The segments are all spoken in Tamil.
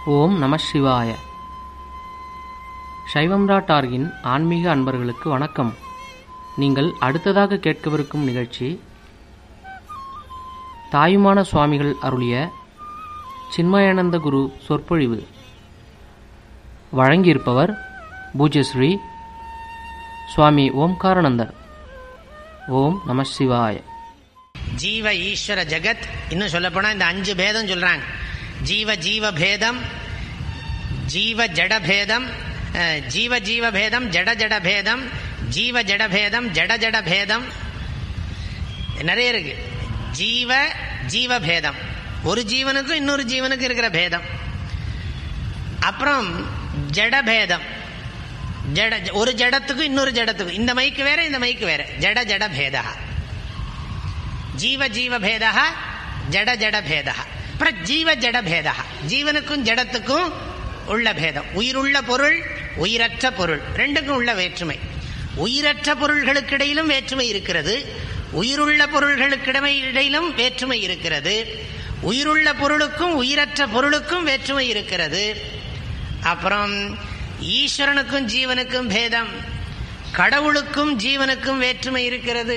ஓம் நம சிவாய சைவம்ரா டார்கின் ஆன்மீக அன்பர்களுக்கு வணக்கம் நீங்கள் அடுத்ததாக கேட்கவிருக்கும் நிகழ்ச்சி தாயுமான சுவாமிகள் அருளிய சின்மயானந்த குரு சொற்பொழிவு வழங்கியிருப்பவர் பூஜ்யஸ்ரீ சுவாமி ஓம்காரானந்தர் ஓம் நம சிவாய ஜீவ ஈஸ்வர ஜெகத் இன்னும் சொல்ல போனா இந்த அஞ்சு பேதம் சொல்றாங்க ஜீவ ஜீவ பேதம் ஜீவ ஜட பேதம் அஹ், ஜீவ ஜீவ பேதம் ஜட ஜட பேதம் ஜீவ ஜட பேதம் ஜட ஜட பேதம் நிறைய இருக்கு ஜீவ ஜீவ பேதம் ஒரு ஜீவனுக்கும் இன்னொரு ஜீவனுக்கும் இருக்கிற பேதம் அப்புறம் ஜட பேதம் ஜட ஒரு ஜடத்துக்கும் இன்னொரு ஜடத்துக்கும் இந்த மைக்கு வேற இந்த மைக்கு வேற ஜட ஜட பேதா ஜீவ ஜீவ பேதா ஜட ஜட பேதா அப்புறம் ஜீவ ஜட பேதா ஜீவனுக்கும் ஜடத்துக்கும் உள்ள பேதம் உயிருள்ள பொருள் உயிரற்ற பொருள் ரெண்டுக்கும் உள்ள வேற்றுமை உயிரற்ற பொருள்களுக்கிடையிலும் வேற்றுமை இருக்கிறது உயிருள்ள பொருள்களுக்கிடையிலும் வேற்றுமை இருக்கிறது உயிருள்ள பொருளுக்கும் உயிரற்ற பொருளுக்கும் வேற்றுமை இருக்கிறது அப்புறம் ஈஸ்வரனுக்கும் ஜீவனுக்கும் பேதம் கடவுளுக்கும் ஜீவனுக்கும் வேற்றுமை இருக்கிறது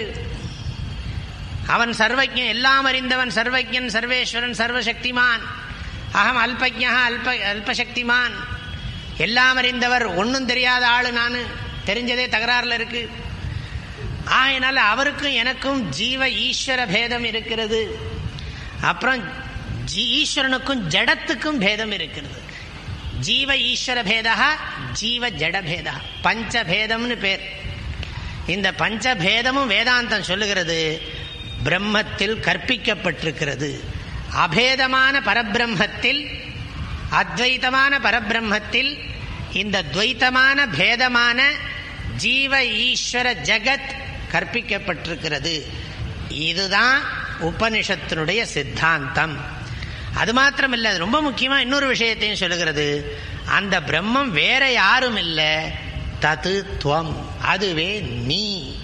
அவன் சர்வஜன் எல்லாம் அறிந்தவன் சர்வஜன் சர்வேஸ்வரன் சர்வசக்திமான் அகம் அல்பஜா அல்ப அல்பசக்திமான் எல்லாம் அறிந்தவர் ஒன்றும் தெரியாத ஆளு நான் தெரிஞ்சதே தகராறுல இருக்கு ஆகையினால அவருக்கும் எனக்கும் ஜீவ ஈஸ்வர பேதம் இருக்கிறது அப்புறம் ஜீ- ஈஸ்வரனுக்கும் ஜடத்துக்கும் பேதம் இருக்கிறது ஜீவ ஈஸ்வர பேதா ஜீவ ஜட பேதா பஞ்சபேதம்னு பேர் இந்த பஞ்சபேதமும் வேதாந்தம் சொல்லுகிறது பிரம்மத்தில் கற்பிக்கப்பட்டிருக்கிறது அபேதமான பரபிரம்மத்தில் அத்வைதமான பரபிரம்மத்தில் இந்த துவைத்தமான பேதமான ஜீவ ஈஸ்வர ஜகத் கற்பிக்கப்பட்டிருக்கிறது இதுதான் உபனிஷத்தினுடைய சித்தாந்தம் அது மாத்திரம் இல்லை அது ரொம்ப முக்கியமா இன்னொரு விஷயத்தையும் சொல்லுகிறது அந்த பிரம்மம் வேற யாரும் இல்லை தது துவம் அதுவே நீ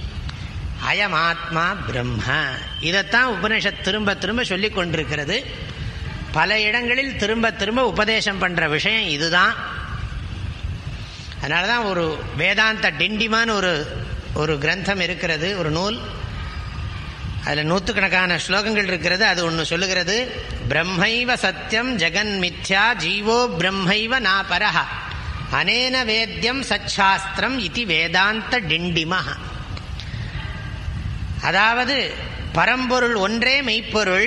அயமாத்மா பிரம்ம இதைத்தான் உபனிஷத் திரும்ப திரும்ப சொல்லிக் கொண்டிருக்கிறது பல இடங்களில் திரும்ப திரும்ப உபதேசம் பண்ற விஷயம் இதுதான் அதனால தான் ஒரு வேதாந்த டிண்டிமான்னு ஒரு ஒரு கிரந்தம் இருக்கிறது ஒரு நூல் அதில் நூற்றுக்கணக்கான ஸ்லோகங்கள் இருக்கிறது அது ஒன்று சொல்லுகிறது பிரம்மைவ சத்தியம் ஜெகன் மித்யா ஜீவோ பிரம்மைவ நாபரஹ அனேன வேத்யம் சச்சாஸ்திரம் இது வேதாந்த டிண்டிமஹ அதாவது பரம்பொருள் ஒன்றே மெய்ப்பொருள்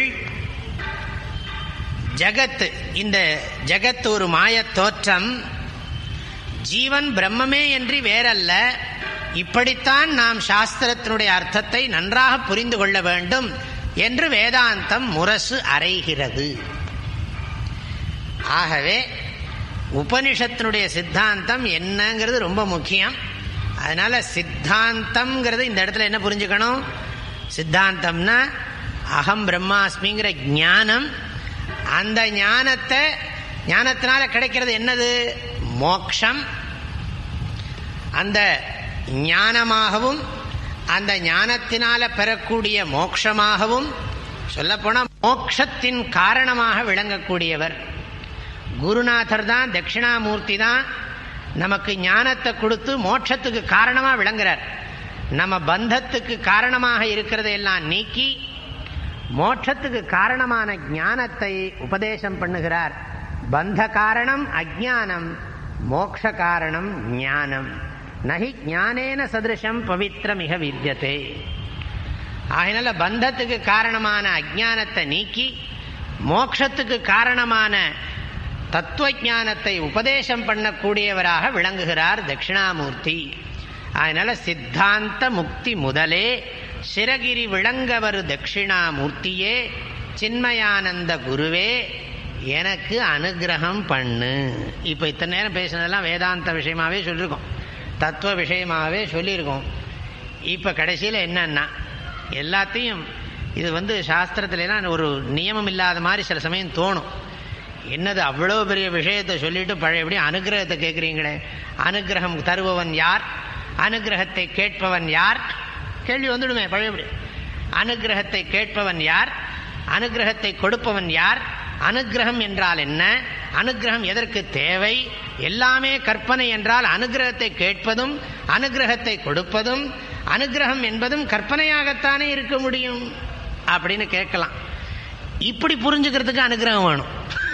ஜகத் இந்த ஜகத் ஒரு மாயத் தோற்றம் ஜீவன் பிரம்மமே என்று வேறல்ல இப்படித்தான் நாம் சாஸ்திரத்தினுடைய அர்த்தத்தை நன்றாக புரிந்து கொள்ள வேண்டும் என்று வேதாந்தம் முரசு அறைகிறது ஆகவே உபனிஷத்தினுடைய சித்தாந்தம் என்னங்கிறது ரொம்ப முக்கியம் அதனால சித்தாந்தம்ங்கிறது இந்த இடத்துல என்ன புரிஞ்சுக்கணும் சித்தாந்தம்னா அகம் பிரம்மாஸ்மிங்கிற ஞானம் அந்த ஞானத்தை ஞானத்தினால கிடைக்கிறது என்னது மோக்ஷம் அந்த ஞானமாகவும் அந்த ஞானத்தினால பெறக்கூடிய மோட்சமாகவும் சொல்லப்போனா மோட்சத்தின் காரணமாக விளங்கக்கூடியவர் குருநாதர் தான் தட்சிணாமூர்த்தி தான் நமக்கு ஞானத்தை கொடுத்து மோட்சத்துக்கு காரணமா விளங்குறார் நம்ம பந்தத்துக்கு காரணமாக இருக்கிறதையெல்லாம் நீக்கி மோட்சத்துக்கு காரணமான ஞானத்தை உபதேசம் பண்ணுகிறார் பந்த காரணம் அஜானம் மோக்ஷ காரணம் ஞானம் நகி ஞானேன சதிருஷம் பவித்திரமிக வித்தியதே ஆகினால பந்தத்துக்கு காரணமான அஜானத்தை நீக்கி மோக்ஷத்துக்கு காரணமான தத்துவ ஞானத்தை உபதேசம் பண்ணக்கூடியவராக விளங்குகிறார் தட்சிணாமூர்த்தி அதனால சித்தாந்த முக்தி முதலே சிரகிரி விளங்கவரு தட்சிணாமூர்த்தியே சின்மயானந்த குருவே எனக்கு அனுகிரகம் பண்ணு இப்போ இத்தனை நேரம் பேசினதெல்லாம் வேதாந்த விஷயமாவே சொல்லியிருக்கோம் தத்துவ விஷயமாவே சொல்லியிருக்கோம் இப்போ கடைசியில் என்னன்னா எல்லாத்தையும் இது வந்து சாஸ்திரத்துலலாம் ஒரு நியமம் இல்லாத மாதிரி சில சமயம் தோணும் என்னது அவ்வளோ பெரிய விஷயத்தை சொல்லிட்டு பழையபடி அனுகிரகத்தை கேட்குறீங்களே அனுகிரகம் தருபவன் யார் அனுகிரகத்தை கேட்பவன் யார் கேள்வி வந்துடுமே பழையபடி அனுகிரகத்தை கேட்பவன் யார் அனுகிரகத்தை கொடுப்பவன் யார் அனுகிரகம் என்றால் என்ன அனுகிரகம் எதற்கு தேவை எல்லாமே கற்பனை என்றால் அனுகிரகத்தை கேட்பதும் அனுகிரகத்தை கொடுப்பதும் அனுகிரகம் என்பதும் கற்பனையாகத்தானே இருக்க முடியும் அப்படின்னு கேட்கலாம் இப்படி புரிஞ்சுக்கிறதுக்கு அனுகிரகம் வேணும்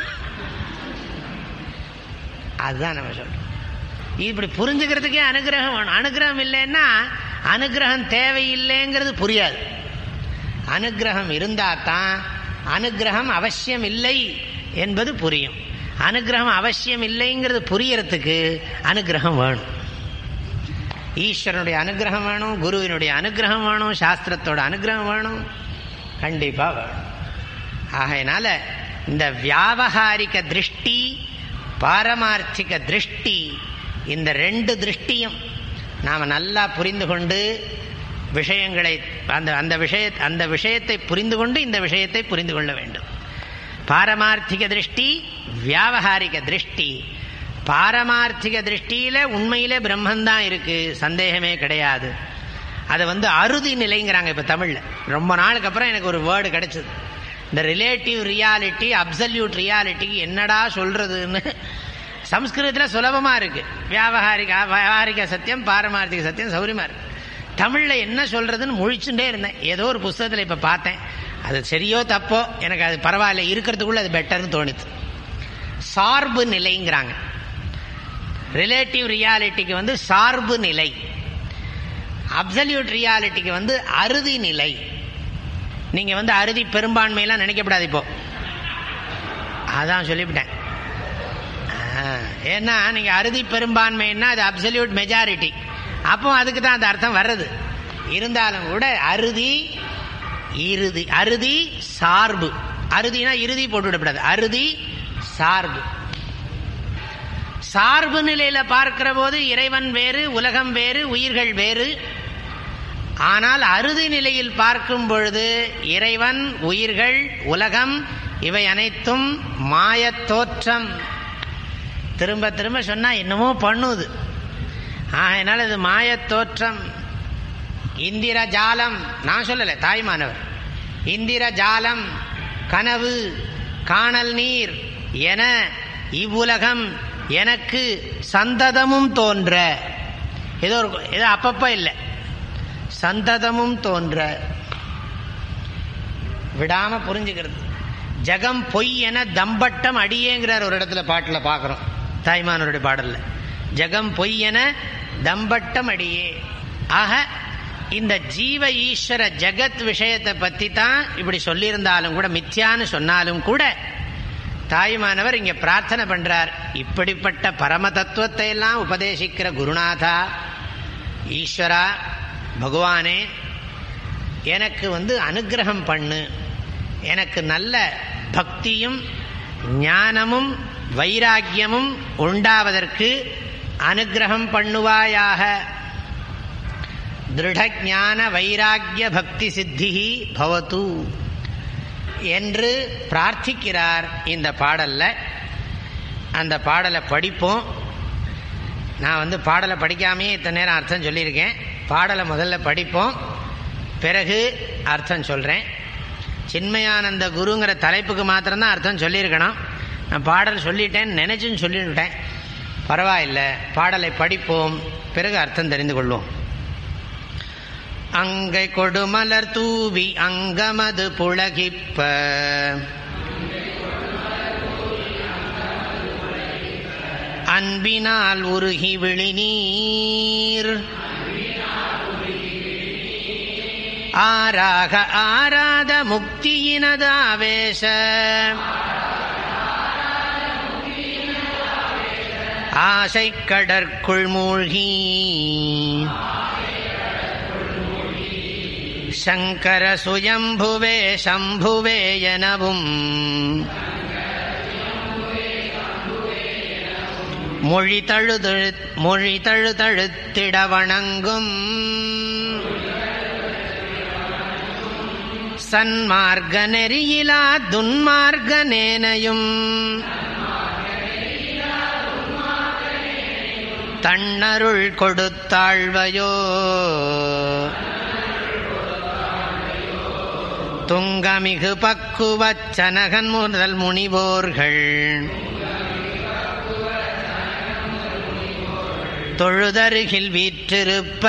அதுதான் நம்ம சொல்றோம் இப்படி புரிஞ்சுக்கிறதுக்கே அனுகிரகம் வேணும் அனுகிரகம் இல்லைன்னா அனுகிரகம் தேவையில்லைங்கிறது புரியாது அனுகிரகம் இருந்தால் தான் அனுகிரகம் அவசியம் இல்லை என்பது புரியும் அனுகிரகம் அவசியம் இல்லைங்கிறது புரியறதுக்கு அனுகிரகம் வேணும் ஈஸ்வரனுடைய அனுகிரகம் வேணும் குருவினுடைய அனுகிரகம் வேணும் சாஸ்திரத்தோட அனுகிரகம் வேணும் கண்டிப்பாக வேணும் ஆகையினால இந்த வியாபகாரிக திருஷ்டி பாரமார்த்திக திருஷ்டி இந்த ரெண்டு திருஷ்டியும் நாம் நல்லா புரிந்து கொண்டு விஷயங்களை அந்த அந்த விஷய அந்த விஷயத்தை புரிந்து கொண்டு இந்த விஷயத்தை புரிந்து கொள்ள வேண்டும் பாரமார்த்திக திருஷ்டி வியாபகாரிக திருஷ்டி பாரமார்த்திக திருஷ்டியில உண்மையிலே பிரம்மந்தான் இருக்கு சந்தேகமே கிடையாது அதை வந்து அறுதி நிலைங்கிறாங்க இப்போ தமிழில் ரொம்ப நாளுக்கு அப்புறம் எனக்கு ஒரு வேர்டு கிடைச்சது இந்த ரிலேட்டிவ் ரியாலிட்டி அப்சல்யூட் ரியாலிட்டிக்கு என்னடா சொல்றதுன்னு சம்ஸ்கிருதத்தில் சுலபமாக இருக்கு வியாபகாரிக வியாபாரிக சத்தியம் பாரமார்த்திக சத்தியம் சௌரியமாக இருக்கு தமிழில் என்ன சொல்றதுன்னு முழிச்சுட்டே இருந்தேன் ஏதோ ஒரு புஸ்தகத்தில் இப்போ பார்த்தேன் அது சரியோ தப்போ எனக்கு அது பரவாயில்ல இருக்கிறதுக்குள்ள அது பெட்டர்னு தோணுது சார்பு நிலைங்கிறாங்க ரிலேட்டிவ் ரியாலிட்டிக்கு வந்து சார்பு நிலை அப்சல்யூட் ரியாலிட்டிக்கு வந்து அறுதி நிலை நீங்க வந்து அறுதி பெரும்பான்மையெல்லாம் நினைக்கப்படாது இப்போ அதான் சொல்லிவிட்டேன் ஏன்னா நீங்க அறுதி பெரும்பான்மைன்னா அது அப்சல்யூட் மெஜாரிட்டி அப்போ அதுக்கு தான் அந்த அர்த்தம் வர்றது இருந்தாலும் கூட அறுதி இறுதி அறுதி சார்பு அறுதினா இறுதி போட்டு விடக்கூடாது அறுதி சார்பு சார்பு நிலையில பார்க்கிற போது இறைவன் வேறு உலகம் வேறு உயிர்கள் வேறு ஆனால் அறுதி நிலையில் பார்க்கும் பொழுது இறைவன் உயிர்கள் உலகம் இவை அனைத்தும் மாயத் தோற்றம் திரும்ப திரும்ப சொன்னா என்னமோ பண்ணுது ஆகையினால இது மாயத் தோற்றம் இந்திர ஜாலம் நான் சொல்லலை தாய்மானவர் இந்திர ஜாலம் கனவு காணல் நீர் என இவ்வுலகம் எனக்கு சந்ததமும் தோன்ற ஏதோ ஒரு ஏதோ அப்பப்ப இல்லை சந்ததமும் தோன்ற விடாம புரிஞ்சுக்கிறது ஜகம் பொய் என தம்பட்டம் அடியேங்கிறார் ஒரு இடத்துல பாட்டில் பார்க்குறோம் தாய்மானவருடைய பாடல்ல ஜகம் பொய் என தம்பட்டம் அடியே ஆக இந்த ஜீவ ஈஸ்வர ஜெகத் விஷயத்தை பற்றி தான் இப்படி சொல்லியிருந்தாலும் கூட மித்யான்னு சொன்னாலும் கூட தாய்மானவர் இங்க பிரார்த்தனை பண்றார் இப்படிப்பட்ட பரம தத்துவத்தை எல்லாம் உபதேசிக்கிற குருநாதா ஈஸ்வரா பகவானே எனக்கு வந்து அனுகிரகம் பண்ணு எனக்கு நல்ல பக்தியும் ஞானமும் வைராக்கியமும் உண்டாவதற்கு அனுகிரகம் பண்ணுவாயாக திருடஞான வைராக்கிய பக்தி சித்தி பவத்து என்று பிரார்த்திக்கிறார் இந்த பாடல்ல அந்த பாடலை படிப்போம் நான் வந்து பாடலை படிக்காமையே இத்தனை நேரம் அர்த்தம் சொல்லியிருக்கேன் பாடலை முதல்ல படிப்போம் பிறகு அர்த்தம் சொல்கிறேன் சின்மயானந்த குருங்கிற தலைப்புக்கு மாத்திரம்தான் அர்த்தம் சொல்லியிருக்கணும் நான் பாடல் சொல்லிட்டேன் நினைச்சுன்னு சொல்லிவிட்டேன் பரவாயில்லை பாடலை படிப்போம் பிறகு அர்த்தம் தெரிந்து கொள்வோம் அங்கை கொடுமலர் தூவி அங்கமது புழகிப்ப அன்பினால் உருகி விழிநீர் ஆராக ஆராத முக்தியினது ஆவேச ஆசை கடற்குள் மூழ்கி சங்கர சுயம்புவே சம்புவே எனவும் மொழி தழுது மொழி தழுதழுத்திட வணங்கும் சன்மார்க்க நெறியிலா துன்மார்க்க நேனையும் தன்னருள் கொடுத்தாழ்வையோ துங்கமிகு பக்குவச் சனகன் முதல் முனிவோர்கள் தொழுதருகில் வீற்றிருப்ப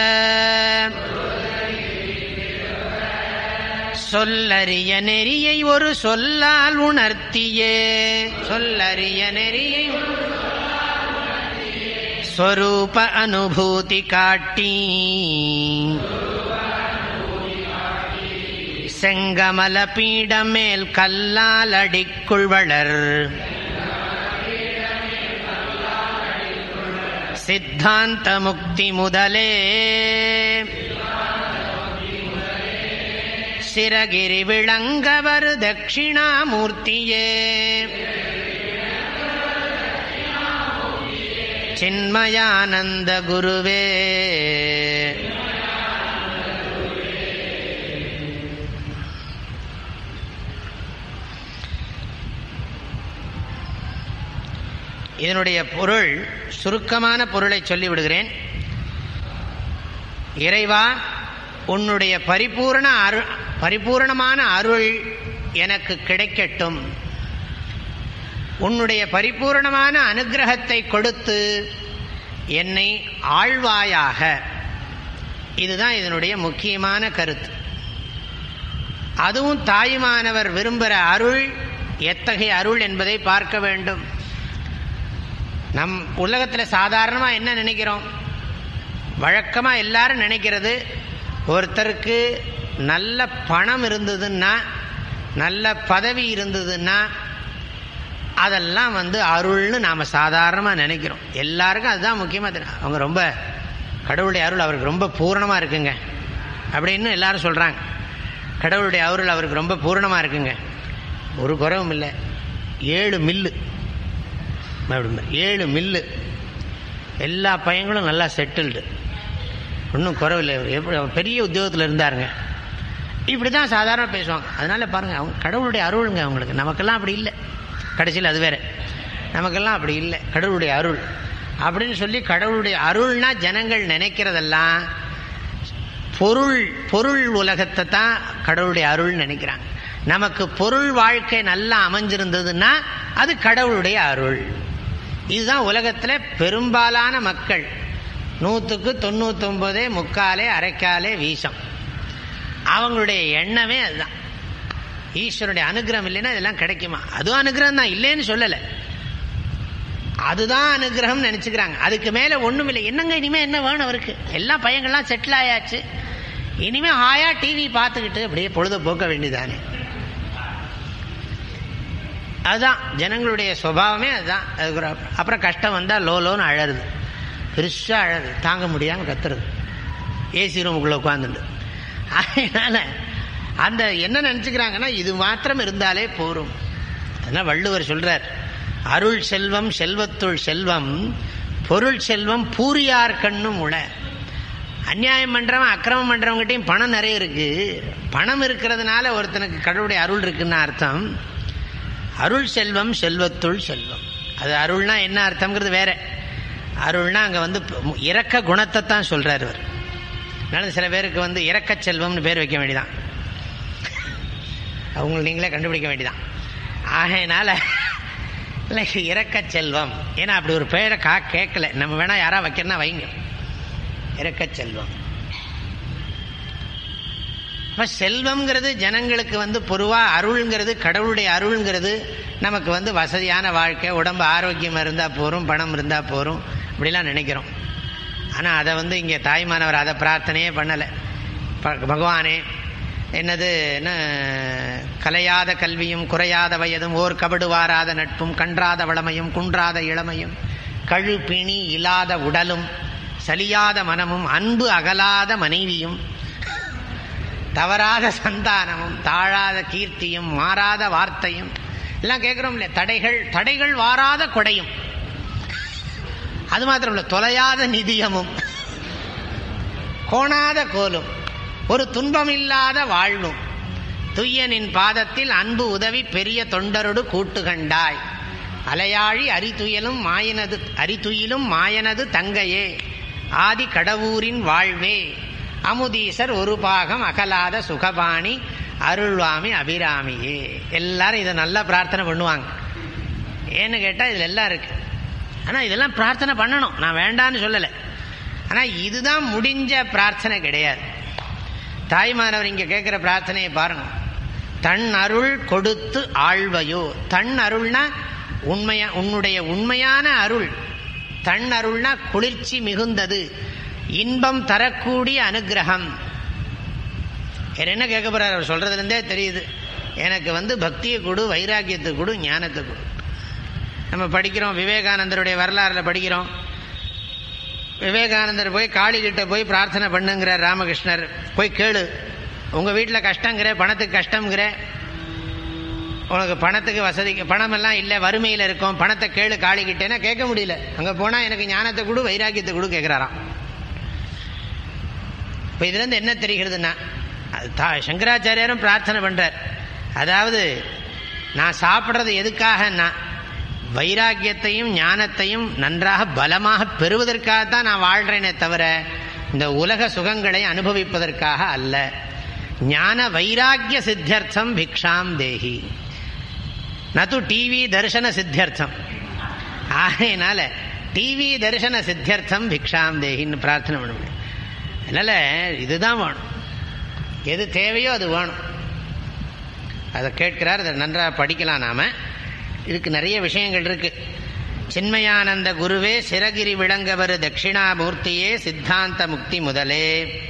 சொல்லறிய நெறியை ஒரு சொல்லால் உணர்த்தியே சொல்லறிய நெறியை ஸ்வரூப அனுபூதி காட்டி செங்கமல பீடமேல் கல்லால் அடிக்குள் வளர் சித்தாந்த முக்தி முதலே சிரகிரி விளங்கவர் தட்சிணாமூர்த்தியே சின்மயானந்த குருவே இதனுடைய பொருள் சுருக்கமான பொருளை சொல்லிவிடுகிறேன் இறைவா உன்னுடைய பரிபூரண அரு பரிபூரணமான அருள் எனக்கு கிடைக்கட்டும் உன்னுடைய பரிபூரணமான அனுகிரகத்தை கொடுத்து என்னை ஆழ்வாயாக இதுதான் இதனுடைய முக்கியமான கருத்து அதுவும் தாயுமானவர் விரும்புகிற அருள் எத்தகைய அருள் என்பதை பார்க்க வேண்டும் நம் உலகத்தில் சாதாரணமாக என்ன நினைக்கிறோம் வழக்கமாக எல்லாரும் நினைக்கிறது ஒருத்தருக்கு நல்ல பணம் இருந்ததுன்னா நல்ல பதவி இருந்ததுன்னா அதெல்லாம் வந்து அருள்னு நாம் சாதாரணமாக நினைக்கிறோம் எல்லாருக்கும் அதுதான் முக்கியமாக தெரியும் அவங்க ரொம்ப கடவுளுடைய அருள் அவருக்கு ரொம்ப பூரணமாக இருக்குங்க அப்படின்னு எல்லாரும் சொல்கிறாங்க கடவுளுடைய அருள் அவருக்கு ரொம்ப பூரணமாக இருக்குங்க ஒரு குறவும் இல்லை ஏழு மில்லு ஏழு மில்லு எல்லா பையங்களும் நல்லா செட்டில்டு ஒன்றும் குறவில்லை எப்படி பெரிய உத்தியோகத்தில் இருந்தாருங்க இப்படி தான் சாதாரண பேசுவாங்க அதனால் பாருங்கள் அவங்க கடவுளுடைய அருளுங்க அவங்களுக்கு நமக்கெல்லாம் அப்படி இல்லை கடைசியில் அது வேற நமக்கெல்லாம் அப்படி இல்லை கடவுளுடைய அருள் அப்படின்னு சொல்லி கடவுளுடைய அருள்னா ஜனங்கள் நினைக்கிறதெல்லாம் பொருள் பொருள் உலகத்தை தான் கடவுளுடைய அருள் நினைக்கிறாங்க நமக்கு பொருள் வாழ்க்கை நல்லா அமைஞ்சிருந்ததுன்னா அது கடவுளுடைய அருள் இதுதான் உலகத்தில் பெரும்பாலான மக்கள் நூற்றுக்கு தொண்ணூத்தொம்பதே முக்காலே அரைக்காலே வீசம் அவங்களுடைய எண்ணமே அதுதான் ஈஸ்வருடைய அனுகிரகம் இல்லைன்னா இதெல்லாம் கிடைக்குமா அதுவும் அனுகிரகம் தான் இல்லைன்னு சொல்லலை அதுதான் அனுகிரகம் நினச்சிக்கிறாங்க அதுக்கு மேலே ஒன்றும் இல்லை என்னங்க இனிமேல் என்ன வேணும் அவருக்கு எல்லா பையங்கள்லாம் செட்டில் ஆயாச்சு இனிமேல் ஹாயா டிவி பார்த்துக்கிட்டு அப்படியே பொழுத போக்க வேண்டியதானே அதுதான் ஜனங்களுடைய சுபாவமே அதுதான் அதுக்கு அப்புறம் கஷ்டம் வந்தால் லோ லோன்னு அழறது பெருசாக அழகு தாங்க முடியாமல் கத்துறது ஏசி ரூமுக்குள்ளே உட்காந்துட்டு அதனால் அந்த என்ன நினச்சிக்கிறாங்கன்னா இது மாத்திரம் இருந்தாலே போரும் அதனால் வள்ளுவர் சொல்கிறார் அருள் செல்வம் செல்வத்துள் செல்வம் பொருள் செல்வம் பூரியார் கண்ணும் உள அநியாயம் பண்ணுறவன் அக்கிரமம் பண்ணுறவங்ககிட்டையும் பணம் நிறைய இருக்குது பணம் இருக்கிறதுனால ஒருத்தனுக்கு கடவுளுடைய அருள் இருக்குன்னு அர்த்தம் அருள் செல்வம் செல்வத்துள் செல்வம் அது அருள்னா என்ன அர்த்தம்ங்கிறது வேற அருள்னா அங்கே வந்து இறக்க குணத்தை தான் சொல்கிறார் இவர் அதனால சில பேருக்கு வந்து இறக்க செல்வம்னு பேர் வைக்க வேண்டியதான் அவங்க நீங்களே கண்டுபிடிக்க வேண்டியதான் ஆகையினால இல்லை இறக்க செல்வம் ஏன்னா அப்படி ஒரு பெயரை கா கேட்கல நம்ம வேணா யாரா வைக்கிறனா வைங்க இறக்க செல்வம் இப்போ செல்வம்ங்கிறது ஜனங்களுக்கு வந்து பொதுவாக அருள்ங்கிறது கடவுளுடைய அருள்ங்கிறது நமக்கு வந்து வசதியான வாழ்க்கை உடம்பு ஆரோக்கியம் இருந்தால் போகிறோம் பணம் இருந்தால் போகிறோம் இப்படிலாம் நினைக்கிறோம் ஆனால் அதை வந்து இங்கே தாய்மானவர் அதை பிரார்த்தனையே பண்ணலை பகவானே என்னது என்ன கலையாத கல்வியும் குறையாத வயதும் ஓர் கபடு வாராத நட்பும் கன்றாத வளமையும் குன்றாத இளமையும் கழு பிணி இல்லாத உடலும் சலியாத மனமும் அன்பு அகலாத மனைவியும் தவறாத சந்தானமும் தாழாத கீர்த்தியும் மாறாத வார்த்தையும் எல்லாம் கேட்குறோம் இல்லையா தடைகள் தடைகள் வாராத கொடையும் அது மாத்திரம் இல்லை தொலையாத நிதியமும் கோணாத கோலும் ஒரு துன்பமில்லாத வாழ்வும் துய்யனின் பாதத்தில் அன்பு உதவி பெரிய தொண்டரோடு கூட்டு கண்டாய் அலையாழி அரிதுயலும் மாயனது அரிதுயிலும் மாயனது தங்கையே ஆதி கடவுரின் வாழ்வே அமுதீசர் ஒரு பாகம் அகலாத சுகபாணி அருள்வாமி அபிராமியே எல்லாரும் இதை நல்லா பிரார்த்தனை பண்ணுவாங்க ஏன்னு கேட்டால் இதில் எல்லாம் இருக்கு ஆனால் இதெல்லாம் பிரார்த்தனை பண்ணணும் நான் வேண்டான்னு சொல்லலை ஆனால் இதுதான் முடிஞ்ச பிரார்த்தனை கிடையாது தாய்மானவர் இங்கே கேட்குற பிரார்த்தனையை பாருங்க தன் அருள் கொடுத்து ஆழ்வையோ தன் அருள்னா உண்மையா உன்னுடைய உண்மையான அருள் தன் அருள்னா குளிர்ச்சி மிகுந்தது இன்பம் தரக்கூடிய அனுகிரகம் வேற என்ன கேட்க போறார் அவர் சொல்றதுலேருந்தே தெரியுது எனக்கு வந்து பக்தியை கொடு வைராக்கியத்தை கொடு ஞானத்தை கொடு நம்ம படிக்கிறோம் விவேகானந்தருடைய வரலாறுல படிக்கிறோம் விவேகானந்தர் போய் காளிகிட்ட போய் பிரார்த்தனை பண்ணுங்கிறார் ராமகிருஷ்ணர் போய் கேளு உங்க வீட்டில் கஷ்டங்கிற பணத்துக்கு கஷ்டங்கிற உனக்கு பணத்துக்கு வசதிக்கு பணமெல்லாம் இல்லை வறுமையில் இருக்கும் பணத்தை கேளு காளிக்கிட்டேன்னா கேட்க முடியல அங்கே போனால் எனக்கு ஞானத்தை கொடு வைராக்கியத்தை கொடு கேட்குறாராம் இப்போ இதுலேருந்து என்ன தெரிகிறதுன்னா அது தா சங்கராச்சாரியாரும் பிரார்த்தனை பண்ணுறார் அதாவது நான் சாப்பிட்றது எதுக்காகன்னா வைராக்கியத்தையும் ஞானத்தையும் நன்றாக பலமாக பெறுவதற்காகத்தான் நான் வாழ்கிறேனே தவிர இந்த உலக சுகங்களை அனுபவிப்பதற்காக அல்ல ஞான வைராக்கிய சித்தியர்த்தம் பிக்ஷாம் தேஹி நது டிவி தரிசன சித்தியர்த்தம் ஆகையினால டிவி தரிசன சித்தியர்த்தம் பிக்ஷாம் தேகின்னு பிரார்த்தனை பண்ண முடியும் அதனால இதுதான் வேணும் எது தேவையோ அது வேணும் அதை கேட்கிறார் அதை நன்றாக படிக்கலாம் நாம இதுக்கு நிறைய விஷயங்கள் இருக்கு சின்மயானந்த குருவே சிறகிரி விளங்கவர் தட்சிணாமூர்த்தியே சித்தாந்த முக்தி முதலே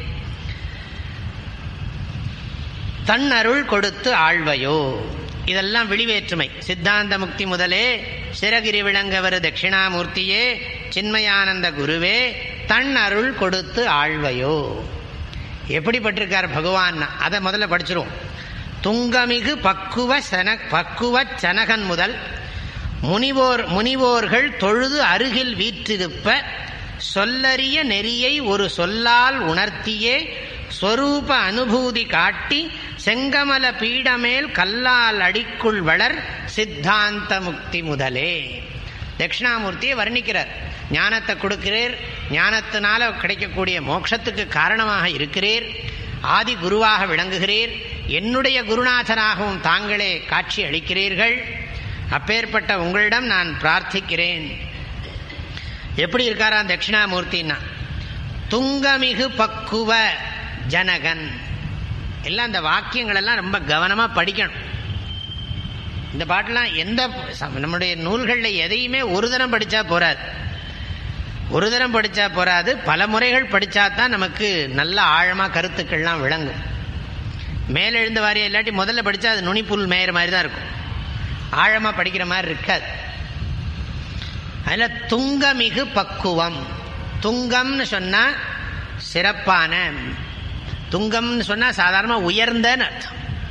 தன் அருள் கொடுத்து ஆழ்வையோ இதெல்லாம் விழிவேற்றுமை சித்தாந்த முக்தி முதலே சிறகிரி விளங்கவர் தட்சிணாமூர்த்தியே சின்மயானந்த குருவே தன் அருள் கொடுத்து ஆழ்வையோ எப்படிப்பட்டிருக்கார் பகவான் அதை முதல்ல படிச்சிருவோம் துங்கமிகு பக்குவ சன பக்குவ சனகன் முதல் முனிவோர் முனிவோர்கள் தொழுது அருகில் வீற்றிருப்ப சொல்லறிய நெறியை ஒரு சொல்லால் உணர்த்தியே ஸ்வரூப அனுபூதி காட்டி செங்கமல பீடமேல் கல்லால் அடிக்குள் வளர் சித்தாந்த முக்தி முதலே தட்சிணாமூர்த்தியை வர்ணிக்கிறார் ஞானத்தை கொடுக்கிறீர் ஞானத்தினால கிடைக்கக்கூடிய மோட்சத்துக்கு காரணமாக இருக்கிறீர் ஆதி குருவாக விளங்குகிறீர் என்னுடைய குருநாதனாகவும் தாங்களே காட்சி அளிக்கிறீர்கள் அப்பேற்பட்ட உங்களிடம் நான் பிரார்த்திக்கிறேன் எப்படி இருக்காராம் தட்சிணாமூர்த்தின்னா துங்கமிகு பக்குவ ஜனகன் எல்லாம் இந்த வாக்கியங்கள் எல்லாம் ரொம்ப கவனமா படிக்கணும் இந்த பாட்டெல்லாம் எந்த நம்முடைய நூல்களில் எதையுமே ஒரு தரம் படிச்சா போறாது ஒரு தரம் படிச்சா போறாது பல முறைகள் படிச்சா தான் நமக்கு நல்ல ஆழமா கருத்துக்கள்லாம் விளங்கும் மேலெழுந்த வாரியம் இல்லாட்டி முதல்ல படிச்சா அது நுனிப்புல் மேயிற மாதிரி தான் இருக்கும் ஆழமா படிக்கிற மாதிரி இருக்காது அதுல துங்கமிகு பக்குவம் துங்கம்னு சொன்னா சிறப்பான துங்கம்னு சொன்னா சாதாரண உயர்ந்தன்னு அர்த்தம்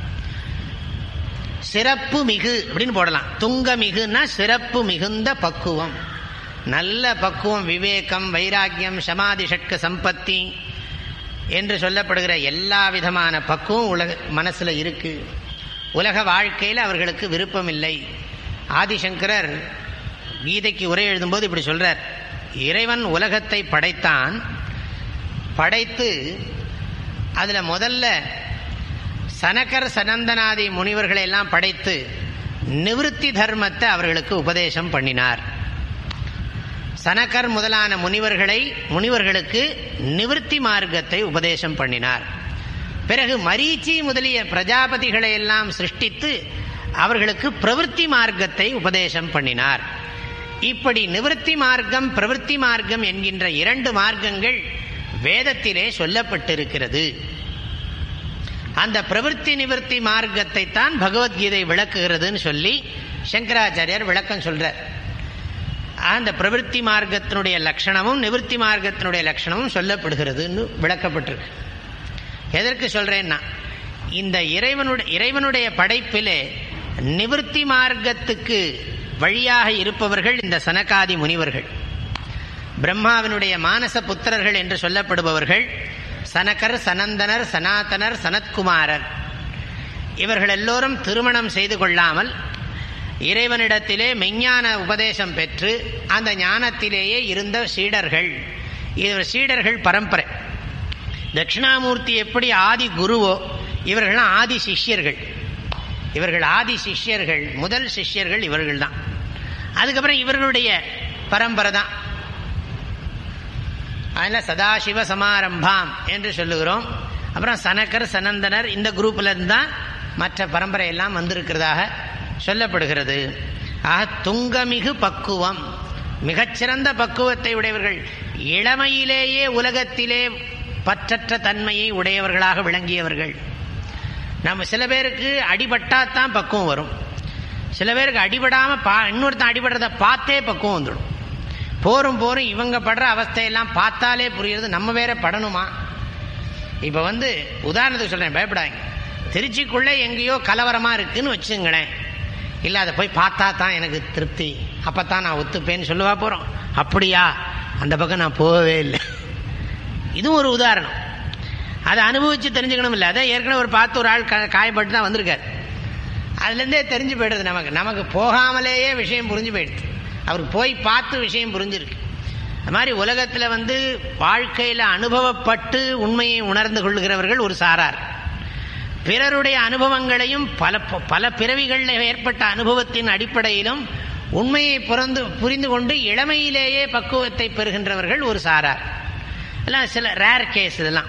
சிறப்பு மிகு அப்படின்னு போடலாம் துங்க மிகுன்னா சிறப்பு மிகுந்த பக்குவம் நல்ல பக்குவம் விவேகம் வைராக்கியம் சமாதி ஷட்க சம்பத்தி என்று சொல்லப்படுகிற எல்லா விதமான பக்குவம் உலக மனசுல இருக்கு உலக வாழ்க்கையில் அவர்களுக்கு விருப்பம் இல்லை ஆதிசங்கரர் கீதைக்கு உரை எழுதும்போது இப்படி சொல்றார் இறைவன் உலகத்தை படைத்தான் படைத்து அதுல முதல்ல சனகர் சனந்தனாதி முனிவர்களை எல்லாம் படைத்து நிவிருத்தி தர்மத்தை அவர்களுக்கு உபதேசம் பண்ணினார் சனகர் முதலான முனிவர்களை முனிவர்களுக்கு நிவிருத்தி மார்க்கத்தை உபதேசம் பண்ணினார் பிறகு மரீச்சி முதலிய பிரஜாபதிகளை எல்லாம் சிருஷ்டித்து அவர்களுக்கு பிரவருத்தி மார்க்கத்தை உபதேசம் பண்ணினார் இப்படி நிவிருத்தி மார்க்கம் பிரவருத்தி மார்க்கம் என்கின்ற இரண்டு மார்க்கங்கள் வேதத்திலே சொல்லப்பட்டிருக்கிறது அந்த பிரவருத்தி நிவர்த்தி மார்க்கத்தை தான் பகவத்கீதை விளக்குகிறதுன்னு சொல்லி சங்கராச்சாரியார் விளக்கம் சொல்றார் அந்த பிரவருத்தி மார்க்கத்தினுடைய லட்சணமும் நிவர்த்தி மார்க்கத்தினுடைய லட்சணமும் சொல்லப்படுகிறதுன்னு விளக்கப்பட்டிருக்கு எதற்கு சொல்றேன்னா இந்த இறைவனுடைய இறைவனுடைய படைப்பிலே நிவர்த்தி மார்க்கத்துக்கு வழியாக இருப்பவர்கள் இந்த சனகாதி முனிவர்கள் பிரம்மாவினுடைய மானச புத்திரர்கள் என்று சொல்லப்படுபவர்கள் சனகர் சனந்தனர் சனாதனர் சனத்குமாரர் இவர்கள் எல்லோரும் திருமணம் செய்து கொள்ளாமல் இறைவனிடத்திலே மெஞ்ஞான உபதேசம் பெற்று அந்த ஞானத்திலேயே இருந்த சீடர்கள் இவர் சீடர்கள் பரம்பரை தட்சிணாமூர்த்தி எப்படி ஆதி குருவோ இவர்கள்லாம் ஆதி சிஷ்யர்கள் இவர்கள் ஆதி சிஷ்யர்கள் முதல் சிஷ்யர்கள் இவர்கள் தான் அதுக்கப்புறம் இவர்களுடைய பரம்பரை தான் அதில் சதாசிவ சமாரம்பாம் என்று சொல்லுகிறோம் அப்புறம் சனக்கர் சனந்தனர் இந்த குரூப்ல இருந்து தான் மற்ற பரம்பரை எல்லாம் வந்திருக்கிறதாக சொல்லப்படுகிறது ஆக துங்கமிகு பக்குவம் மிகச்சிறந்த பக்குவத்தை உடையவர்கள் இளமையிலேயே உலகத்திலே பற்றற்ற தன்மையை உடையவர்களாக விளங்கியவர்கள் நம்ம சில பேருக்கு அடிபட்டாதான் பக்குவம் வரும் சில பேருக்கு அடிபடாம பா இன்னொருத்தன் அடிபடுறத பார்த்தே பக்குவம் வந்துடும் போரும் போரும் இவங்க படுற அவஸ்தையெல்லாம் பார்த்தாலே புரியுறது நம்ம வேற படணுமா இப்போ வந்து உதாரணத்துக்கு சொல்றேன் பயப்படாதீங்க திருச்சிக்குள்ளே எங்கேயோ கலவரமா இருக்குன்னு வச்சுங்களேன் இல்லை அதை போய் பார்த்தா தான் எனக்கு திருப்தி அப்பத்தான் நான் ஒத்துப்பேன்னு சொல்லுவா போறோம் அப்படியா அந்த பக்கம் நான் போகவே இல்லை இதுவும் ஒரு உதாரணம் அதை அனுபவிச்சு தெரிஞ்சுக்கணும் இல்லை அதான் ஏற்கனவே ஒரு பார்த்து ஒரு ஆள் கா- காயப்பட்டு தான் வந்திருக்காரு அதுலேருந்தே தெரிஞ்சு போயிடுது நமக்கு நமக்கு போகாமலேயே விஷயம் புரிஞ்சு போயிடுது அவருக்கு போய் பார்த்து விஷயம் புரிஞ்சிருக்கு அது மாதிரி உலகத்தில் வந்து வாழ்க்கையில் அனுபவப்பட்டு உண்மையை உணர்ந்து கொள்கிறவர்கள் ஒரு சாரார் பிறருடைய அனுபவங்களையும் பல பல பிறவிகளில் ஏற்பட்ட அனுபவத்தின் அடிப்படையிலும் உண்மையை புறந்து புரிந்து கொண்டு இளமையிலேயே பக்குவத்தை பெறுகின்றவர்கள் ஒரு சாரார் எல்லாம் சில ரேர் கேஸ் இதெல்லாம்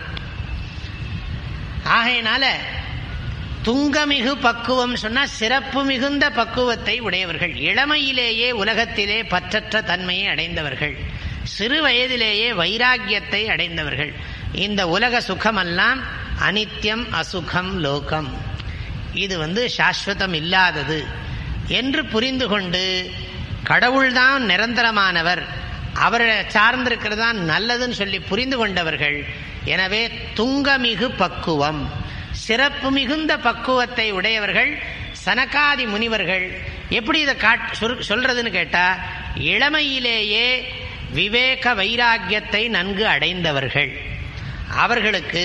ஆகையினால துங்கமிகு பக்குவம் சொன்னா சிறப்பு மிகுந்த பக்குவத்தை உடையவர்கள் இளமையிலேயே உலகத்திலே பற்றற்ற தன்மையை அடைந்தவர்கள் சிறு வயதிலேயே வைராக்கியத்தை அடைந்தவர்கள் இந்த உலக சுகமெல்லாம் அனித்யம் அசுகம் லோகம் இது வந்து சாஸ்வதம் இல்லாதது என்று புரிந்து கொண்டு கடவுள்தான் நிரந்தரமானவர் அவரை சார்ந்திருக்கிறது தான் நல்லதுன்னு சொல்லி புரிந்து கொண்டவர்கள் எனவே துங்கமிகு பக்குவம் சிறப்பு மிகுந்த பக்குவத்தை உடையவர்கள் சனகாதி முனிவர்கள் எப்படி இதை காட் சொல்- சொல்றதுன்னு கேட்டா இளமையிலேயே விவேக வைராக்கியத்தை நன்கு அடைந்தவர்கள் அவர்களுக்கு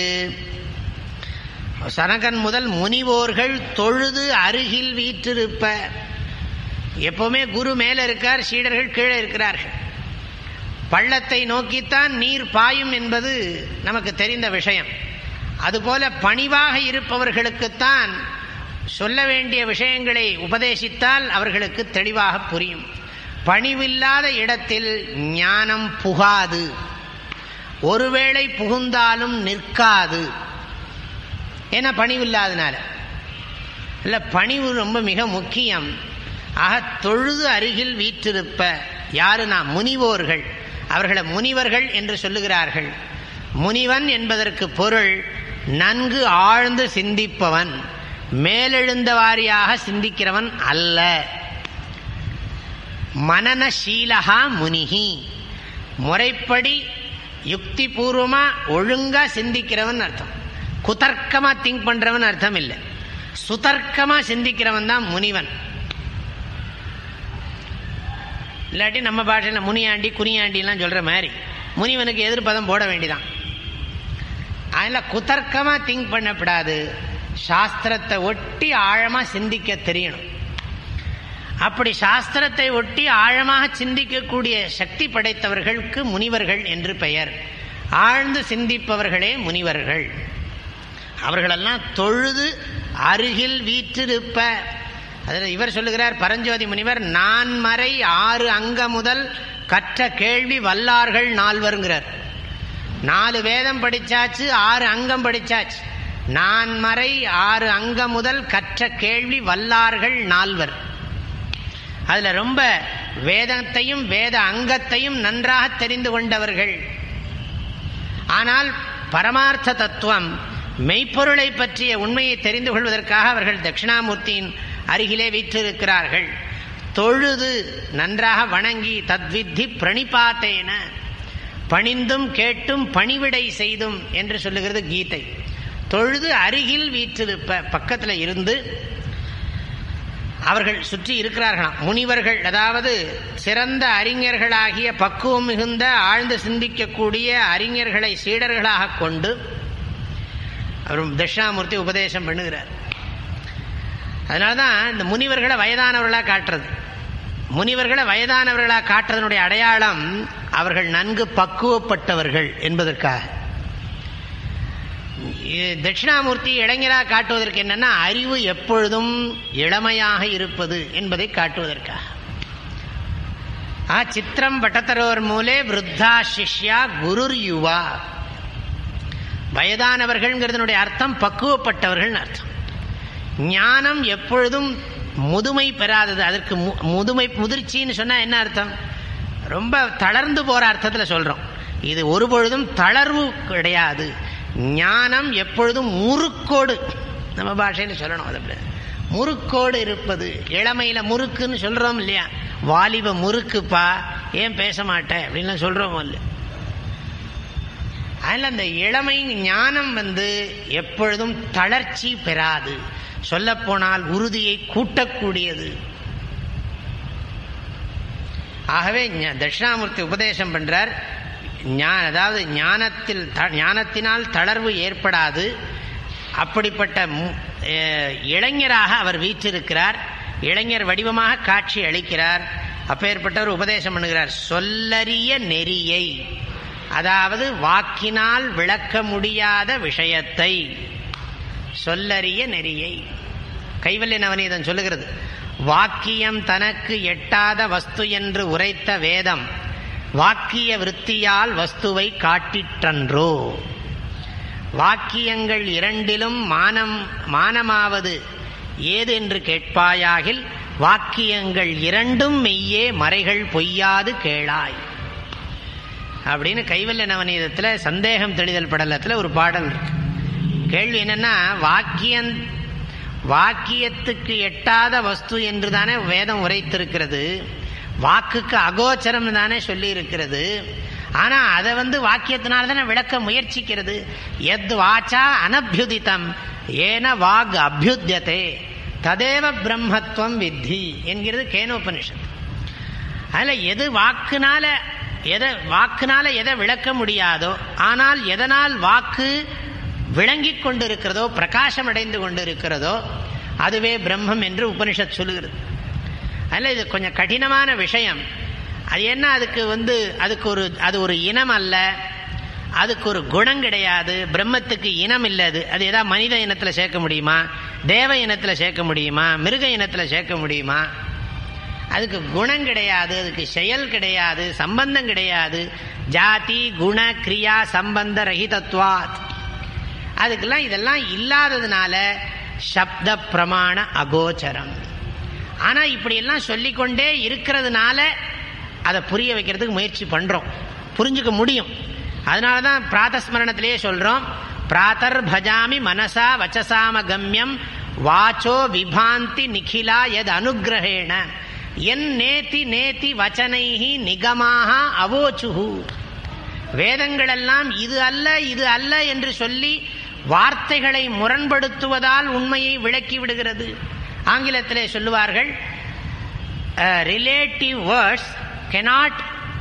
சனகன் முதல் முனிவோர்கள் தொழுது அருகில் வீற்றிருப்ப எப்பவுமே குரு மேல இருக்கார் சீடர்கள் கீழே இருக்கிறார்கள் பள்ளத்தை நோக்கித்தான் நீர் பாயும் என்பது நமக்கு தெரிந்த விஷயம் அதுபோல பணிவாக இருப்பவர்களுக்குத்தான் சொல்ல வேண்டிய விஷயங்களை உபதேசித்தால் அவர்களுக்கு தெளிவாக புரியும் பணிவில்லாத இடத்தில் ஞானம் புகாது ஒருவேளை புகுந்தாலும் நிற்காது ஏன்னா பணிவில்லாதனால இல்ல பணிவு ரொம்ப மிக முக்கியம் ஆக தொழுது அருகில் வீற்றிருப்ப யாருனா முனிவோர்கள் அவர்களை முனிவர்கள் என்று சொல்லுகிறார்கள் முனிவன் என்பதற்கு பொருள் நன்கு ஆழ்ந்து சிந்திப்பவன் மேலெழுந்த வாரியாக சிந்திக்கிறவன் அல்ல மனநசீலகா முனிகி முறைப்படி யுக்தி பூர்வமா ஒழுங்கா சிந்திக்கிறவன் அர்த்தம் குதர்க்கமா திங்க் பண்றவன் அர்த்தம் இல்லை சுதர்க்கமா சிந்திக்கிறவன் தான் முனிவன் இல்லாட்டி நம்ம பாஷையில் முனியாண்டி குனியாண்டிலாம் சொல்ற மாதிரி முனிவனுக்கு எதிர்ப்பதம் போட வேண்டிதான் அதில் குதர்க்கமா திங்க் பண்ணப்படாது சாஸ்திரத்தை ஒட்டி ஆழமா சிந்திக்க தெரியணும் அப்படி சாஸ்திரத்தை ஒட்டி ஆழமாக சிந்திக்கக்கூடிய சக்தி படைத்தவர்களுக்கு முனிவர்கள் என்று பெயர் ஆழ்ந்து சிந்திப்பவர்களே முனிவர்கள் அவர்களெல்லாம் தொழுது அருகில் வீற்றிருப்ப அதில் இவர் சொல்லுகிறார் பரஞ்சோதி முனிவர் நான்மறை ஆறு அங்க முதல் கற்ற கேள்வி வல்லார்கள் நால்வருங்கிறார் நாலு வேதம் படிச்சாச்சு ஆறு அங்கம் படிச்சாச்சு நான்மறை ஆறு அங்கம் முதல் கற்ற கேள்வி வல்லார்கள் நால்வர் அதுல ரொம்ப வேதத்தையும் வேத அங்கத்தையும் நன்றாக தெரிந்து கொண்டவர்கள் ஆனால் பரமார்த்த தத்துவம் மெய்ப்பொருளை பற்றிய உண்மையை தெரிந்து கொள்வதற்காக அவர்கள் தட்சிணாமூர்த்தியின் அருகிலே வீற்றிருக்கிறார்கள் தொழுது நன்றாக வணங்கி தத்வித்தி பிரணிபாத்தேன பணிந்தும் கேட்டும் பணிவிடை செய்தும் என்று சொல்லுகிறது கீதை தொழுது அருகில் வீற்றிருப்ப பக்கத்தில் இருந்து அவர்கள் சுற்றி இருக்கிறார்களாம் முனிவர்கள் அதாவது சிறந்த அறிஞர்களாகிய பக்குவம் மிகுந்த ஆழ்ந்து சிந்திக்கக்கூடிய அறிஞர்களை சீடர்களாக கொண்டு அவர் தட்சிணாமூர்த்தி உபதேசம் பண்ணுகிறார் அதனால தான் இந்த முனிவர்களை வயதானவர்களாக காட்டுறது முனிவர்களை வயதானவர்களாக காட்டுறதனுடைய அடையாளம் அவர்கள் நன்கு பக்குவப்பட்டவர்கள் என்பதற்காக தட்சிணாமூர்த்தி இளைஞராக காட்டுவதற்கு என்னன்னா அறிவு எப்பொழுதும் இளமையாக இருப்பது என்பதை காட்டுவதற்காக ஆ சித்திரம் பட்டத்தரோர் மூலே விருத்தா சிஷ்யா குருர் யுவா வயதானவர்கள்ங்கிறதுனுடைய அர்த்தம் பக்குவப்பட்டவர்கள் அர்த்தம் ஞானம் எப்பொழுதும் முதுமை பெறாதது அதற்கு மு- முதுமை முதிர்ச்சின்னு சொன்னா என்ன அர்த்தம் ரொம்ப தளர்ந்து போற அர்த்தத்துல சொல்றோம் இது ஒரு பொழுதும் தளர்வு கிடையாது ஞானம் எப்பொழுதும் முறுக்கோடு நம்ம பாஷையில சொல்லணும் அது அப்படி. முறுக்கோடு இருப்பது இளமையில முறுக்குன்னு சொல்றோம் இல்லையா வாலிப முறுக்குப்பா ஏன் பேச மாட்டேன் அப்படின்லாம் சொல்றோம் இல்லையா அதில் அந்த இளமை ஞானம் வந்து எப்பொழுதும் தளர்ச்சி பெறாது சொல்லப்போனால் உறுதியை கூட்டக்கூடியது ஆகவே ஞ- தட்சிணாமூர்த்தி உபதேசம் பண்றார் ஞா- அதாவது ஞானத்தில் த- ஞானத்தினால் தளர்வு ஏற்படாது அப்படிப்பட்ட மு- அஹ், இளைஞராக அவர் வீற்றிருக்கிறார் இளைஞர் வடிவமாக காட்சி அளிக்கிறார் அப்பேற்பட்டவர் உபதேசம் பண்ணுகிறார் சொல்லறிய நெறியை அதாவது வாக்கினால் விளக்க முடியாத விஷயத்தை சொல்லறிய நெறியை கைவல்ய நவநீதம் சொல்லுகிறது வாக்கியம் தனக்கு எட்டாத வஸ்து என்று உரைத்த வேதம் வாக்கிய விருத்தியால் வஸ்துவை காட்டிற்றன்றோ வாக்கியங்கள் இரண்டிலும் மானம் மானமாவது ஏது என்று கேட்பாயாகில் வாக்கியங்கள் இரண்டும் மெய்யே மறைகள் பொய்யாது கேளாய் அப்படின்னு கைவல்ய நவநீதத்தில் சந்தேகம் தெளிதல் படலத்தில் ஒரு பாடல் இருக்கு கேள்வி என்னன்னா வாக்கியம் வாக்கியத்துக்கு எட்டாத வஸ்து என்று தானே வேதம் உரைத்திருக்கிறது வாக்குக்கு அகோச்சரம் தானே சொல்லி இருக்கிறது ஆனா அதை வந்து வாக்கியத்தினால தானே விளக்க முயற்சிக்கிறது எத் வாச்சா அனபியுதித்தம் ஏன வாக் அபியுத்தியதே ததேவ பிரம்மத்துவம் வித்தி என்கிறது கேனோபனிஷத் அதுல எது வாக்குனால எதை வாக்குனால எதை விளக்க முடியாதோ ஆனால் எதனால் வாக்கு விளங்கிக் கொண்டிருக்கிறதோ பிரகாசம் அடைந்து கொண்டிருக்கிறதோ அதுவே பிரம்மம் என்று உபனிஷத் சொல்லுகிறது அதில் இது கொஞ்சம் கடினமான விஷயம் அது என்ன அதுக்கு வந்து அதுக்கு ஒரு அது ஒரு இனம் அல்ல அதுக்கு ஒரு குணம் கிடையாது பிரம்மத்துக்கு இனம் இல்லை அது அது ஏதாவது மனித இனத்தில் சேர்க்க முடியுமா தேவ இனத்தில் சேர்க்க முடியுமா மிருக இனத்தில் சேர்க்க முடியுமா அதுக்கு குணம் கிடையாது அதுக்கு செயல் கிடையாது சம்பந்தம் கிடையாது ஜாதி குண கிரியா சம்பந்த ரஹிதத்வாத் அதுக்கெல்லாம் இதெல்லாம் இல்லாததுனால சப்த பிரமாண அகோச்சரம் ஆனா இப்படி எல்லாம் சொல்லிக்கொண்டே இருக்கிறதுனால அதை புரிய வைக்கிறதுக்கு முயற்சி பண்றோம் புரிஞ்சுக்க முடியும் அதனால தான் பிராதஸ்மரணத்திலேயே சொல்றோம் பிராத்தர் பஜாமி மனசா வச்சசாம கம்யம் வாச்சோ விபாந்தி நிகிலா எத் அனுகிரகேண என் நேத்தி நேத்தி வச்சனைஹி நிகமாக அவோச்சுஹு வேதங்களெல்லாம் இது அல்ல இது அல்ல என்று சொல்லி வார்த்தைகளை முரண்படுத்துவதால் உண்மையை விளக்கி விடுகிறது ஆங்கிலத்திலே சொல்லுவார்கள் relative words cannot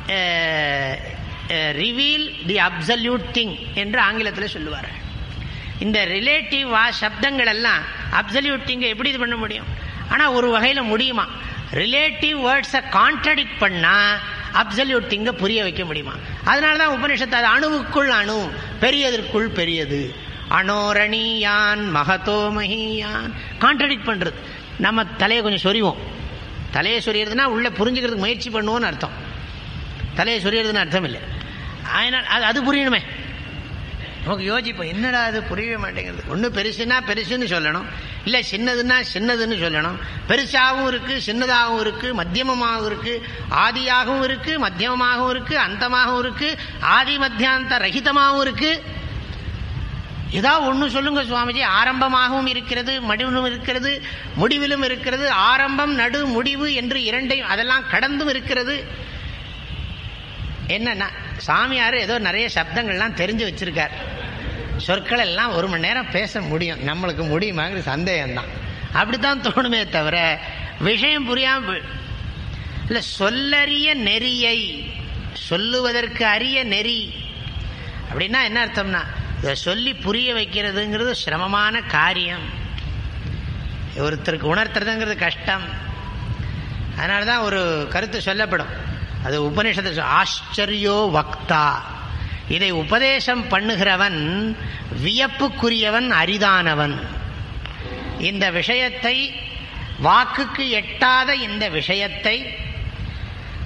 reveal the absolute thing என்று ஆங்கிலத்தில் சொல்லுவார்கள் இந்த ரிலேட்டிவ் வா சப்தங்கள் எல்லாம் அப்சல்யூட் திங்கை எப்படி இது பண்ண முடியும் ஆனால் ஒரு வகையில் முடியுமா ரிலேட்டிவ் வேர்ட்ஸை கான்ட்ரடிக்ட் பண்ணால் அப்சல்யூட் திங்கை புரிய வைக்க முடியுமா அதனால தான் உபனிஷத்து அது அணுவுக்குள் அணு பெரியதற்குள் பெரியது அனோரணியான் மகதோ மகியான் கான்ட்ரடிக்ட் பண்ணுறது நம்ம தலையை கொஞ்சம் சொறிவோம் தலையை சொறியறதுனா உள்ள புரிஞ்சுக்கிறதுக்கு முயற்சி பண்ணுவோன்னு அர்த்தம் தலையை சொறியறதுன்னு அர்த்தம் இல்லை அதனால் அது அது புரியணுமே நமக்கு யோசிப்போம் என்னடா அது புரியவே மாட்டேங்கிறது ஒன்று பெருசுன்னா பெருசுன்னு சொல்லணும் இல்லை சின்னதுன்னா சின்னதுன்னு சொல்லணும் பெருசாகவும் இருக்கு சின்னதாகவும் இருக்கு மத்தியமமாகவும் இருக்கு ஆதியாகவும் இருக்கு மத்தியமமாகவும் இருக்கு அந்தமாகவும் இருக்கு ஆதி மத்தியாந்த ரகிதமாகவும் இருக்கு ஏதாவது ஒன்று சொல்லுங்க சுவாமிஜி ஆரம்பமாகவும் இருக்கிறது மடிவிலும் இருக்கிறது முடிவிலும் இருக்கிறது ஆரம்பம் நடு முடிவு என்று இரண்டையும் அதெல்லாம் கடந்தும் இருக்கிறது என்னன்னா சாமியார் ஏதோ நிறைய சப்தங்கள்லாம் தெரிஞ்சு வச்சிருக்கார் சொற்கள் எல்லாம் ஒரு மணி நேரம் பேச முடியும் நம்மளுக்கு முடியுமாங்கிற சந்தேகம்தான் அப்படித்தான் தோணுமே தவிர விஷயம் புரியாம இல்லை சொல்லறிய நெறியை சொல்லுவதற்கு அரிய நெறி அப்படின்னா என்ன அர்த்தம்னா இதை சொல்லி புரிய வைக்கிறதுங்கிறது சிரமமான காரியம் ஒருத்தருக்கு உணர்த்துறதுங்கிறது கஷ்டம் அதனால தான் ஒரு கருத்து சொல்லப்படும் அது உபநிஷத்து ஆச்சரியோ வக்தா இதை உபதேசம் பண்ணுகிறவன் வியப்புக்குரியவன் அரிதானவன் இந்த விஷயத்தை வாக்குக்கு எட்டாத இந்த விஷயத்தை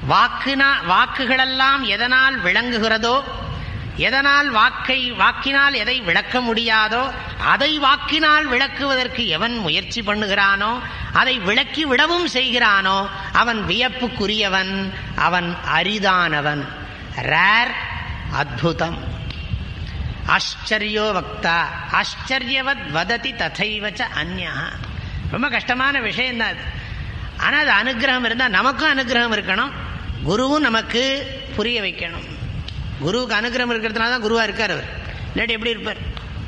வாக்குனா வாக்குகளெல்லாம் எதனால் விளங்குகிறதோ எதனால் வாக்கை வாக்கினால் எதை விளக்க முடியாதோ அதை வாக்கினால் விளக்குவதற்கு எவன் முயற்சி பண்ணுகிறானோ அதை விளக்கி விடவும் செய்கிறானோ அவன் வியப்புக்குரியவன் அவன் அரிதானவன் ரேர் அத்புதம் ஆச்சரியோ வக்தா ஆச்சரியவத் வததி ததைவச்ச அந்யா ரொம்ப கஷ்டமான விஷயம் தான் அது ஆனால் அது அனுகிரகம் இருந்தால் நமக்கும் அனுகிரகம் இருக்கணும் குருவும் நமக்கு புரிய வைக்கணும் குருவுக்கு அனுகிரகம் இருக்கிறதுனால தான் குருவா இருக்கார் அவர் இல்லாட்டி எப்படி இருப்பார்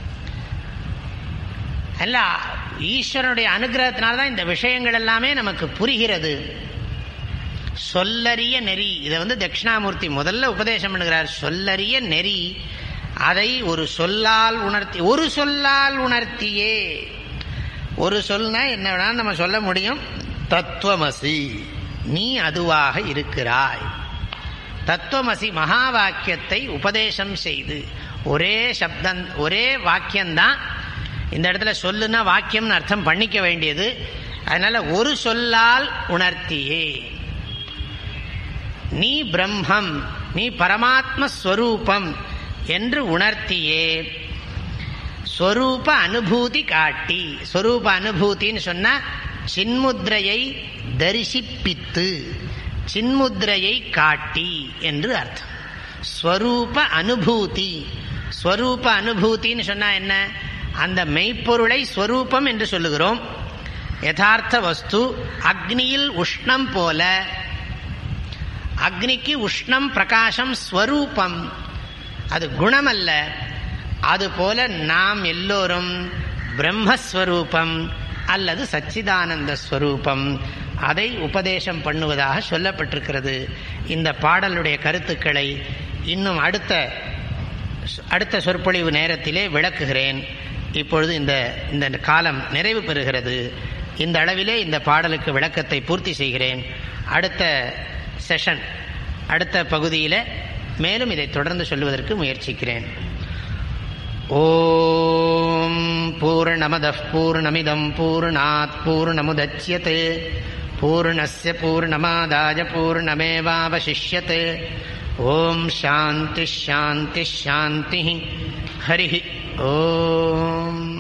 அல்ல ஈஸ்வரனுடைய அனுகிரகத்தினால தான் இந்த விஷயங்கள் எல்லாமே நமக்கு புரிகிறது சொல்லறிய நெறி இதை வந்து தட்சிணாமூர்த்தி முதல்ல உபதேசம் பண்ணுகிறார் சொல்லறிய நெறி அதை ஒரு சொல்லால் உணர்த்தி ஒரு சொல்லால் உணர்த்தியே ஒரு சொல்னா என்ன வேணாலும் நம்ம சொல்ல முடியும் தத்துவமசி நீ அதுவாக இருக்கிறாய் தத்துவமசி மகா வாக்கியத்தை உபதேசம் செய்து ஒரே சப்தம் ஒரே வாக்கியம்தான் இந்த இடத்துல சொல்லுன்னா வாக்கியம்னு அர்த்தம் பண்ணிக்க வேண்டியது அதனால ஒரு சொல்லால் உணர்த்தியே நீ பிரம்மம் நீ பரமாத்ம ஸ்வரூபம் என்று உணர்த்தியே ஸ்வரூப அனுபூதி காட்டி ஸ்வரூப அனுபூதின்னு சொன்னா சின்முத்ரையை தரிசிப்பித்து சின்முத்ரையை காட்டி என்று அர்த்தம் ஸ்வரூப அனுபூதி ஸ்வரூப அனுபூதின்னு சொன்னா என்ன அந்த மெய்ப்பொருளை ஸ்வரூபம் என்று சொல்லுகிறோம் யதார்த்த வஸ்து அக்னியில் உஷ்ணம் போல அக்னிக்கு உஷ்ணம் பிரகாசம் ஸ்வரூபம் அது குணம் அல்ல அதுபோல நாம் எல்லோரும் பிரம்மஸ்வரூபம் அல்லது சச்சிதானந்த ஸ்வரூபம் அதை உபதேசம் பண்ணுவதாக சொல்லப்பட்டிருக்கிறது இந்த பாடலுடைய கருத்துக்களை இன்னும் அடுத்த அடுத்த சொற்பொழிவு நேரத்திலே விளக்குகிறேன் இப்பொழுது இந்த இந்த காலம் நிறைவு பெறுகிறது இந்த அளவிலே இந்த பாடலுக்கு விளக்கத்தை பூர்த்தி செய்கிறேன் அடுத்த செஷன் அடுத்த பகுதியில் மேலும் இதை தொடர்ந்து சொல்லுவதற்கு முயற்சிக்கிறேன் ஓம் பூர்ணமத பூர்ணமிதம் பூர்ணாத் பூர்ணமுதட்சியते பூர்ணஸ்ய பூர்ணமாதாய பூர்ணமேவாவசிஷ்யते ஓம் சாந்தி ஷாந்தி ஷாந்தி ஹரி ஓம்